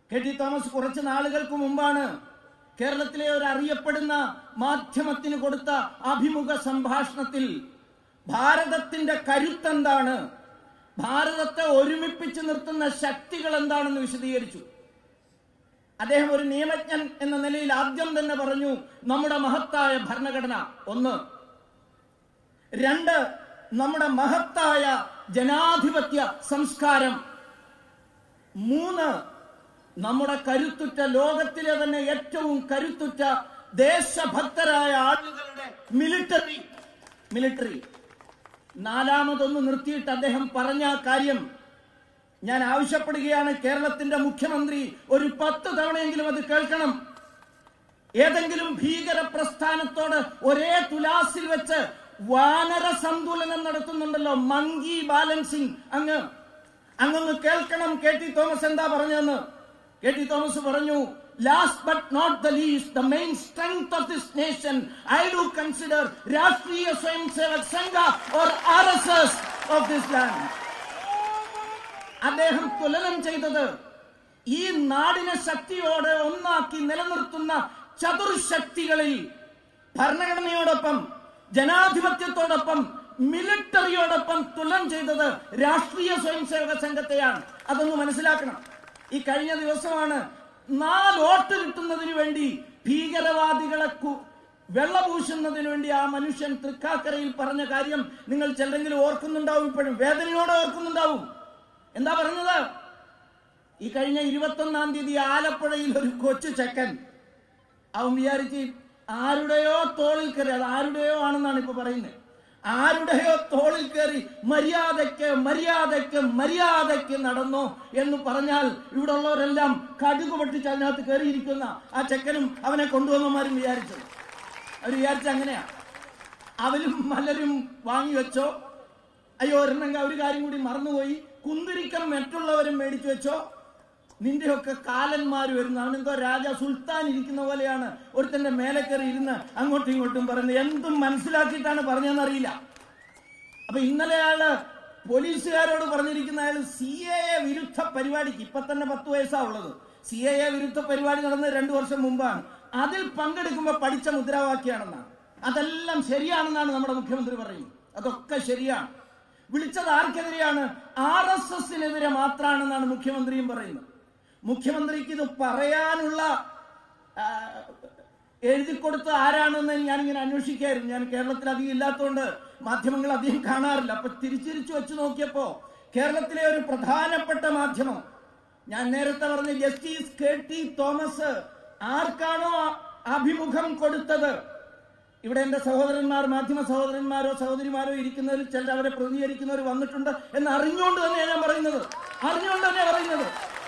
K T Thomas കുറച്ച് നാളുകൾക്ക് മുമ്പാണ് കേരളത്തിലെ ഒരു അറിയപ്പെടുന്ന മാധ്യമത്തിന് കൊടുത്ത അഭിമുഖ സംഭാഷണത്തിൽ ഭാരതത്തിന്റെ കരുത്തെന്താണ് ഭാരതത്തെ ഒരുമിപ്പിച്ച് നിർത്തുന്ന ശക്തികൾ എന്താണെന്ന് വിശദീകരിച്ചു അദ്ദേഹം ഒരു നിയമജ്ഞൻ എന്ന നിലയിൽ ആദ്യം തന്നെ പറഞ്ഞു നമ്മുടെ മഹത്തായ ഭരണഘടന ഒന്ന് രണ്ട് നമ്മുടെ മഹത്തായ ജനാധിപത്യ സംസ്കാരം മൂന്ന് നമ്മുടെ കരുത്തുറ്റ ലോകത്തിലെ തന്നെ ഏറ്റവും കരുത്തുറ്റ ദേശഭക്തരായ ആളുകളുടെ മിലിറ്ററി മിലിറ്ററി നാലാമതൊന്ന് നിർത്തിയിട്ട് അദ്ദേഹം പറഞ്ഞ ആ കാര്യം ഞാൻ ആവശ്യപ്പെടുകയാണ് കേരളത്തിന്റെ മുഖ്യമന്ത്രി ഒരു പത്ത് തവണയെങ്കിലും അത് കേൾക്കണം ഏതെങ്കിലും ഭീകര പ്രസ്ഥാനത്തോട് ഒരേ തുലാസിൽ വെച്ച് വാനര സന്തുലനം നടത്തുന്നുണ്ടല്ലോ മങ്കി ബാലൻസിങ് അങ്ങ് അങ്ങൊന്ന് കേൾക്കണം കെ ടി തോമസ് എന്താ പറഞ്ഞതെന്ന് കെ ടി തോമസ് പറഞ്ഞു last but not the least the main strength of this nation I do consider Rashtriya Swayam Sevak Sangh or R S S of this land അദ്ദേഹം തുലനം ചെയ്തത് ഈ നാടിനെ ശക്തിയോടെ ഒന്നാക്കി നിലനിർത്തുന്ന ചതുർശക്തികളിൽ ഭരണഘടനയോടൊപ്പം ജനാധിപത്യത്തോടൊപ്പം മിലിറ്ററിയോടൊപ്പം തുലനം ചെയ്തത് രാഷ്ട്രീയ സ്വയംസേവക സംഘത്തെയാണ് അതൊന്ന് മനസ്സിലാക്കണം ഈ കഴിഞ്ഞ ദിവസമാണ് നാല് വോട്ട് കിട്ടുന്നതിന് വേണ്ടി ഭീകരവാദികളെ കു- വെള്ളപൂശുന്നതിന് വേണ്ടി ആ മനുഷ്യൻ തൃക്കാക്കരയിൽ പറഞ്ഞ കാര്യം നിങ്ങൾ ചിലരെങ്കിലും ഓർക്കുന്നുണ്ടാവും ഇപ്പോഴും വേദനയോടെ ഓർക്കുന്നുണ്ടാവും എന്താ പറഞ്ഞത് ഈ കഴിഞ്ഞ ഇരുപത്തൊന്നാം തീയതി ആലപ്പുഴയിൽ ഒരു കൊച്ചു ചെക്കൻ അവൻ വിചാരിച്ച് ആരുടെയോ തോളിൽ കയറി അത് ആരുടെയോ ആണെന്നാണ് ഇപ്പൊ പറയുന്നത് ആരുടെയോ തോളിൽ കയറി മര്യാദയ്ക്ക് മര്യാദയ്ക്ക് മര്യാദയ്ക്ക് നടന്നു എന്ന് പറഞ്ഞാൽ ഇവിടെ ഉള്ളവരെല്ലാം കടുക് പൊട്ടിച്ച് അതിനകത്ത് കയറിയിരിക്കുന്ന ആ ചെക്കനും അവനെ കൊണ്ടുവന്നമാരും വിചാരിച്ചത് അവർ വിചാരിച്ച അങ്ങനെയാ അവലും മലരും വാങ്ങി വെച്ചോ അയ്യോ ഒരെണ്ണം ഒരു കാര്യം കൂടി മറന്നുപോയി കുന്തിരിക്കം മറ്റുള്ളവരും മേടിച്ചു വെച്ചോ നിന്റെയൊക്കെ കാലന്മാർ വരുന്ന അവനെന്തോ രാജ സുൽത്താൻ ഇരിക്കുന്ന പോലെയാണ് ഒരുത്തന്റെ മേലെ കയറി ഇരുന്ന് അങ്ങോട്ടും ഇങ്ങോട്ടും പറയുന്നത് എന്തും മനസ്സിലാക്കിയിട്ടാണ് പറഞ്ഞതെന്നറിയില്ല അപ്പൊ ഇന്നലെ അയാള് പോലീസുകാരോട് പറഞ്ഞിരിക്കുന്ന അയാൾ സി എ എ വിരുദ്ധ പരിപാടിക്ക് ഇപ്പൊ തന്നെ പത്ത് വയസ്സാ ഉള്ളത് സി എ എ വിരുദ്ധ പരിപാടി നടന്നത് രണ്ടു വർഷം മുമ്പാണ് അതിൽ പങ്കെടുക്കുമ്പോൾ പഠിച്ച മുദ്രാവാക്യാണെന്നാണ് അതെല്ലാം ശരിയാണെന്നാണ് നമ്മുടെ മുഖ്യമന്ത്രി പറയുന്നത് അതൊക്കെ ശരിയാണ് വിളിച്ചത് ആർക്കെതിരെയാണ് ആർ എസ് എസിനെതിരെ മാത്രമാണെന്നാണ് മുഖ്യമന്ത്രിയും പറയുന്നത് മുഖ്യമന്ത്രിക്ക് ഇത് പറയാനുള്ള ആ, എഴുതി കൊടുത്ത ആരാണെന്ന് ഞാനിങ്ങനെ അന്വേഷിക്കായിരുന്നു ഞാൻ കേരളത്തിൽ അധികം ഇല്ലാത്തതുകൊണ്ട് മാധ്യമങ്ങൾ അധികം കാണാറില്ല അപ്പൊ തിരിച്ചിരിച്ചു വെച്ച് നോക്കിയപ്പോ കേരളത്തിലെ ഒരു പ്രധാനപ്പെട്ട മാധ്യമം ഞാൻ നേരത്തെ പറഞ്ഞ ജസ്റ്റിസ് കെ ടി തോമസ് ആർക്കാണോ അഭിമുഖം കൊടുത്തത് ഇവിടെ എന്റെ സഹോദരന്മാർ മാധ്യമ സഹോദരന്മാരോ സഹോദരിമാരോ ഇരിക്കുന്നവരിൽ ചിലർ അവരെ പ്രതികരിക്കുന്നവർ വന്നിട്ടുണ്ട് എന്ന് അറിഞ്ഞുകൊണ്ട് തന്നെയാണ് ഞാൻ പറയുന്നത് അറിഞ്ഞുകൊണ്ട് തന്നെ പറയുന്നത്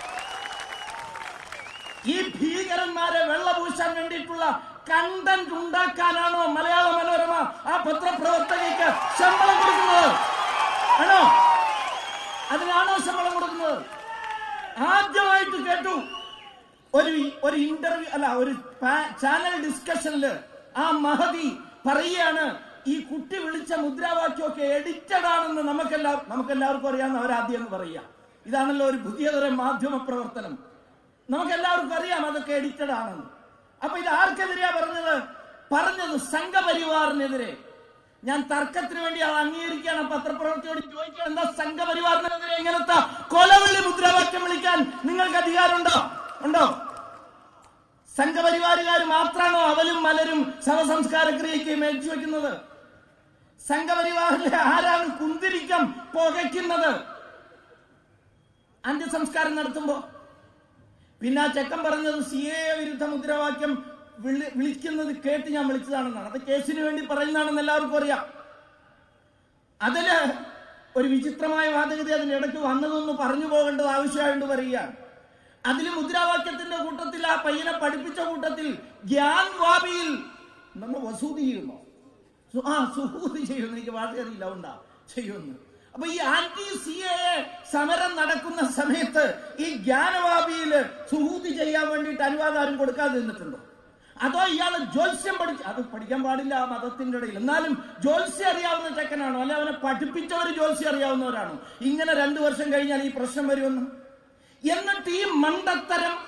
ഈ ഭീകരന്മാരെ വെള്ളപൂശാൻ വേണ്ടിയിട്ടുള്ള കണ്ടന്റ് ഉണ്ടാക്കാനാണോ മലയാള മനോരമ ആ പത്രപ്രവർത്തകയ്ക്ക് ശമ്പളം കൊടുക്കുന്നത് ആണോ അതിനാണോ ശമ്പളം കൊടുക്കുന്നത് ആദ്യമായിട്ട് കേട്ടു ഒരു ഒരു ഇന്റർവ്യൂ അല്ല ഒരു പാ- ചാനൽ ഡിസ്കഷനില് ആ മഹതി പറയുകയാണ് ഈ കുട്ടി വിളിച്ച മുദ്രാവാക്യമൊക്കെ എഡിറ്റഡ് ആണെന്ന് നമുക്കെല്ലാ നമുക്കെല്ലാവർക്കും അറിയാവുന്ന അവരാദ്യം എന്ന് പറയുക ഇതാണല്ലോ ഒരു പുതിയതരം മാധ്യമ പ്രവർത്തനം നമുക്കെല്ലാവർക്കും അറിയാം അതൊക്കെ എഡിറ്റഡ് ആണെന്ന് അപ്പൊ ഇത് ആർക്കെതിരെയാ പറഞ്ഞത് പറഞ്ഞത് സംഘപരിവാറിനെതിരെ ഞാൻ തർക്കത്തിന് വേണ്ടി അത് അംഗീകരിക്കുകയാണ് പത്രപ്രവർത്തിയോട് ചോദിക്കാൻ എന്താ സംഘപരിവാറിനെതിരെ ഇങ്ങനത്തെ കൊലവിളി മുദ്രാവാക്യം വിളിക്കാൻ നിങ്ങൾക്ക് അധികാരമുണ്ടോ ഉണ്ടോ സംഘപരിവാരുകാർ മാത്രമാണോ അവലും മലരും ശവസംസ്കാര ക്രിയയ്ക്ക് മേടിച്ചു വെക്കുന്നത് സംഘപരിവാറിലെ ആരാണ് കുന്തിരിക്കം പുകയ്ക്കുന്നത് അന്ത്യസംസ്കാരം നടത്തുമ്പോ പിന്നെ ആ ചെക്കൻ പറഞ്ഞത് സി എ വിരുദ്ധ മുദ്രാവാക്യം വിളി- വിളിക്കുന്നത് കേട്ട് ഞാൻ വിളിച്ചതാണെന്നാണ് അത് കേസിന് വേണ്ടി പറയുന്നതാണെന്ന് എല്ലാവർക്കും അറിയാം അതില് ഒരു വിചിത്രമായ വാദഗതി അതിന്റെ ഇടയ്ക്ക് വന്നതൊന്ന് പറഞ്ഞു പോകേണ്ടത് ആവശ്യമായിട്ട് പറയുകയാണ് അതിൽ മുദ്രാവാക്യത്തിന്റെ കൂട്ടത്തിൽ ആ പയ്യനെ പഠിപ്പിച്ച കൂട്ടത്തിൽ ഗ്യാൻ വാബിയിൽ നമ്മൾ വസൂതി ചെയ്യുന്നു സു- ആ സുഹൂതി ചെയ്യുന്നു എനിക്ക് ഭാഷ അറിയില്ല ഉണ്ടാ ചെയ്യുന്നു അപ്പൊ ഈ ആന്റി സി എ സമരം നടക്കുന്ന സമയത്ത് ഈ ജ്ഞാനവാബിയിൽ സുഹൂതി ചെയ്യാൻ വേണ്ടിയിട്ട് അനുവാദം ആരും കൊടുക്കാതെ നിന്നിട്ടുണ്ടോ അതോ ഇയാൾ ജ്യോത്സ്യം പഠിച്ചു അത് പഠിക്കാൻ പാടില്ല ആ മതത്തിന്റെ ഇടയിൽ എന്നാലും ജ്യോത്സ്യം അറിയാവുന്ന ചെക്കനാണോ അല്ലെ അവനെ പഠിപ്പിച്ചവർ ജ്യോത്സ്യം അറിയാവുന്നവരാണോ ഇങ്ങനെ രണ്ടു വർഷം കഴിഞ്ഞാൽ ഈ പ്രശ്നം വരുമെന്ന് എന്നിട്ട് ഈ മണ്ടത്തരം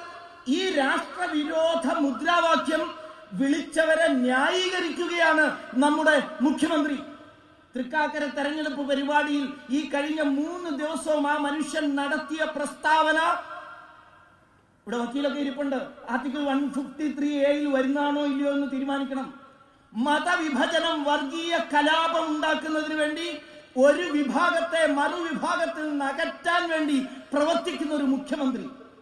ഈ രാഷ്ട്രവിരോധ മുദ്രാവാക്യം വിളിച്ചവരെ ന്യായീകരിക്കുകയാണ് നമ്മുടെ മുഖ്യമന്ത്രി തൃക്കാക്കര തെരഞ്ഞെടുപ്പ് പരിപാടിയിൽ ഈ കഴിഞ്ഞ മൂന്ന് ദിവസവും ആ മനുഷ്യൻ നടത്തിയ പ്രസ്താവന ഇവിടെ വക്കീലൊക്കെ ഇരിപ്പുണ്ട് ആർട്ടിക്കിൾ വൺ ഫിഫ്റ്റി ത്രീ എയിൽ വരുന്നതാണോ ഇല്ലയോ എന്ന് തീരുമാനിക്കണം മതവിഭജനം വർഗീയ കലാപം ഉണ്ടാക്കുന്നതിന് വേണ്ടി ഒരു വിഭാഗത്തെ മറുവിഭാഗത്തിൽ നിന്ന് അകറ്റാൻ വേണ്ടി പ്രവർത്തിക്കുന്ന ഒരു മുഖ്യമന്ത്രി